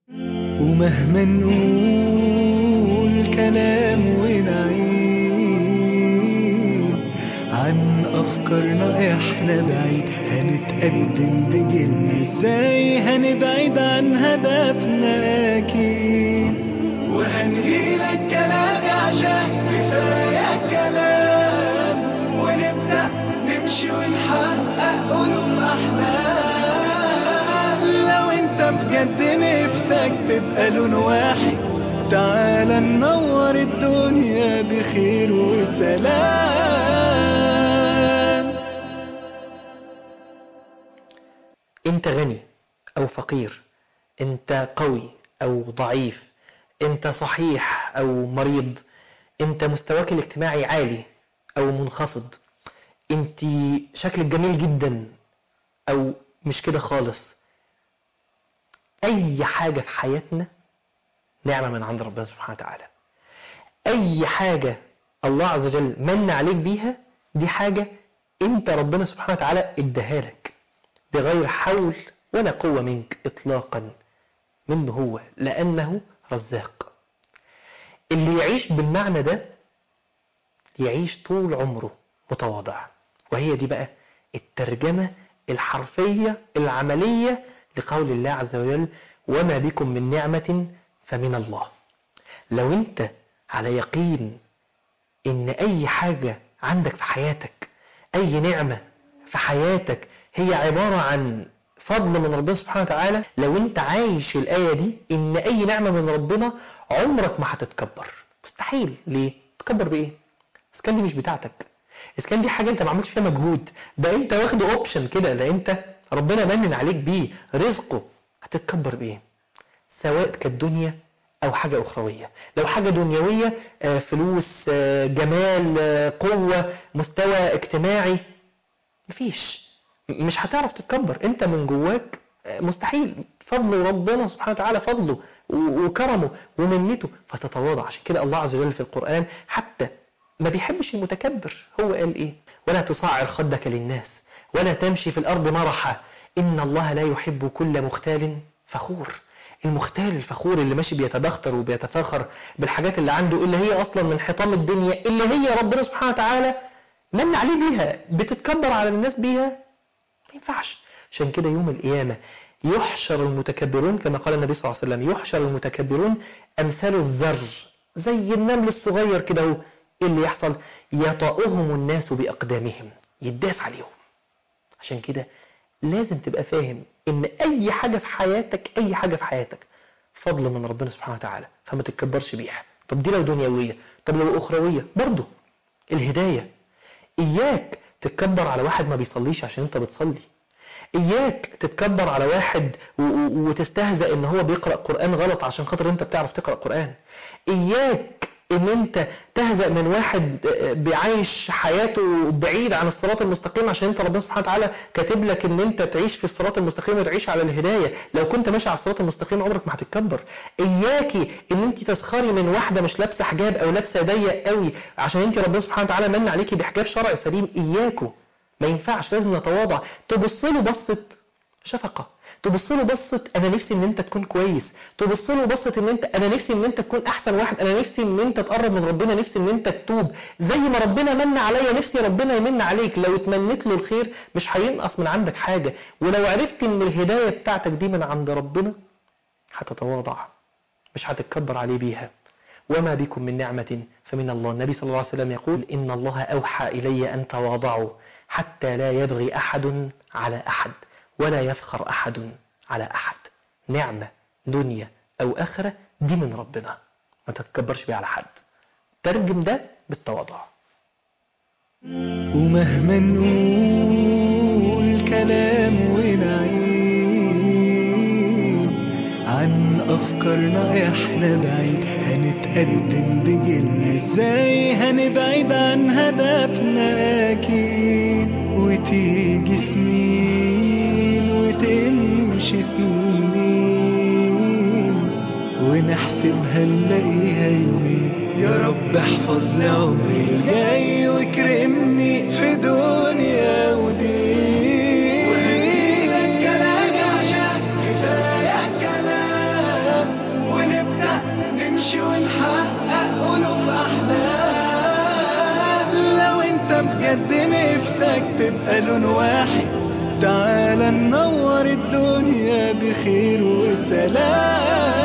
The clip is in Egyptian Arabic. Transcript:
ومهما نقول كلام ونعيد عن أفكارنا إحنا بعيد هنتقدم بجيلنا إزاي هنبعد عن هدفنا أكيد وهنهيلك كلامي عشان كفاية كلام ونبدأ نمشي ونحقق ألوف أحلام لو أنت بجد نفسك تبقى لون واحد تعال ننور الدنيا بخير وسلام انت غني او فقير انت قوي او ضعيف انت صحيح او مريض انت مستواك الاجتماعي عالي او منخفض انت شكلك جميل جدا او مش كده خالص اي حاجه في حياتنا نعمه من عند ربنا سبحانه وتعالى اي حاجه الله عز وجل من عليك بيها دي حاجه انت ربنا سبحانه وتعالى اداها لك بغير حول ولا قوه منك اطلاقا منه هو لانه رزاق اللي يعيش بالمعنى ده يعيش طول عمره متواضع وهي دي بقى الترجمة الحرفية العملية لقول الله عز وجل وما بكم من نعمة فمن الله لو انت على يقين ان اي حاجة عندك في حياتك اي نعمة في حياتك هي عبارة عن فضل من ربنا سبحانه وتعالى لو انت عايش الآية دي ان اي نعمة من ربنا عمرك ما هتتكبر مستحيل ليه تكبر بايه بس كان دي مش بتاعتك اذا كان دي حاجه انت ما عملتش فيها مجهود ده انت واخد اوبشن كده ده انت ربنا منن عليك بيه رزقه هتتكبر بايه سواء كانت دنيا او حاجه اخرويه لو حاجه دنيويه آه، فلوس آه، جمال آه، قوه مستوى اجتماعي مفيش م- مش هتعرف تتكبر انت من جواك آه، مستحيل فضل ربنا سبحانه وتعالى فضله و- وكرمه ومنته فتتواضع عشان كده الله عز وجل في القرآن حتى ما بيحبش المتكبر هو قال ايه ولا تصعر خدك للناس ولا تمشي في الأرض مرحا إن الله لا يحب كل مختال فخور المختال الفخور اللي ماشي بيتبختر وبيتفاخر بالحاجات اللي عنده اللي هي أصلا من حطام الدنيا اللي هي ربنا سبحانه وتعالى من عليه بيها بتتكبر على الناس بيها ما ينفعش عشان كده يوم القيامة يحشر المتكبرون كما قال النبي صلى الله عليه وسلم يحشر المتكبرون أمثال الذر زي النمل الصغير كده اهو إيه اللي يحصل يطأهم الناس بأقدامهم يداس عليهم عشان كده لازم تبقى فاهم ان اي حاجه في حياتك اي حاجه في حياتك فضل من ربنا سبحانه وتعالى فما تتكبرش بيها طب دي لو دنيويه طب لو اخرويه برضه الهدايه اياك تتكبر على واحد ما بيصليش عشان انت بتصلي اياك تتكبر على واحد و- و- وتستهزأ ان هو بيقرأ قرآن غلط عشان خاطر انت بتعرف تقرأ قرآن اياك ان انت تهزأ من واحد بيعيش حياته بعيد عن الصراط المستقيم عشان انت ربنا سبحانه وتعالى كاتب لك ان انت تعيش في الصراط المستقيم وتعيش على الهدايه لو كنت ماشي على الصراط المستقيم عمرك ما هتتكبر اياكي ان انت تسخري من واحده مش لابسه حجاب او لابسه ضيق قوي عشان انت ربنا سبحانه وتعالى من عليكي بحجاب شرعي سليم اياكوا ما ينفعش لازم نتواضع تبص له بصه شفقه تبص له بصه انا نفسي ان انت تكون كويس تبص له بصه ان انت انا نفسي ان انت تكون احسن واحد انا نفسي ان انت تقرب من ربنا نفسي ان انت تتوب زي ما ربنا من عليا نفسي ربنا يمن عليك لو اتمنيت له الخير مش هينقص من عندك حاجه ولو عرفت ان الهدايه بتاعتك دي من عند ربنا هتتواضع مش هتتكبر عليه بيها وما بكم من نعمة فمن الله النبي صلى الله عليه وسلم يقول إن الله أوحى إلي أن تواضعوا حتى لا يبغي أحد على أحد ولا يفخر أحد على أحد نعمة دنيا أو آخرة دي من ربنا ما تتكبرش بيها على حد ترجم ده بالتواضع ومهما نقول كلام ونعيد عن أفكارنا إحنا بعيد هنتقدم بجيلنا إزاي هنبعد عن هدفنا أكيد وتيجي سنين وتمشي سنين ونحسبها نلاقيها يومين يا رب احفظ لي عمري الجاي واكرمني في دنيا ودين وهديلك كلامي عشان كفاية كلام بجد نفسك تبقى لون واحد تعال ننور الدنيا بخير وسلام